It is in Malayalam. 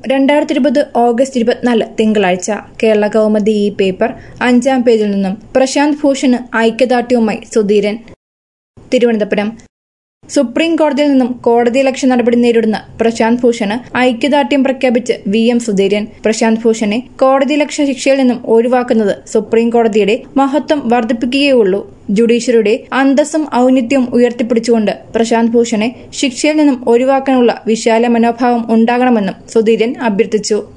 രണ്ടായിരത്തി ഇരുപത് ഓഗസ്റ്റ് ഇരുപത്തിനാല് തിങ്കളാഴ്ച കേരള കൗമുദി ഈ പേപ്പർ അഞ്ചാം പേജിൽ നിന്നും പ്രശാന്ത് ഭൂഷണ് ഐക്യദാർഢ്യവുമായി സുധീരൻ തിരുവനന്തപുരം സുപ്രീം കോടതിയിൽ നിന്നും കോടതിയലക്ഷ്യ നടപടി നേരിടുന്ന പ്രശാന്ത് ഭൂഷണ് ഐക്യദാർഢ്യം പ്രഖ്യാപിച്ച് വി എം സുധീരൻ പ്രശാന്ത് ഭൂഷണെ കോടതിയലക്ഷ്യ ശിക്ഷയിൽ നിന്നും ഒഴിവാക്കുന്നത് സുപ്രീം കോടതിയുടെ മഹത്വം വർദ്ധിപ്പിക്കുകയുള്ളൂ ജുഡീഷ്യറിയുടെ അന്തസ്സും ഔന്നിത്യവും ഉയർത്തിപ്പിടിച്ചുകൊണ്ട് പ്രശാന്ത് ഭൂഷണെ ശിക്ഷയിൽ നിന്നും ഒഴിവാക്കാനുള്ള വിശാല മനോഭാവം ഉണ്ടാകണമെന്നും സുധീരൻ അഭ്യർത്ഥിച്ചു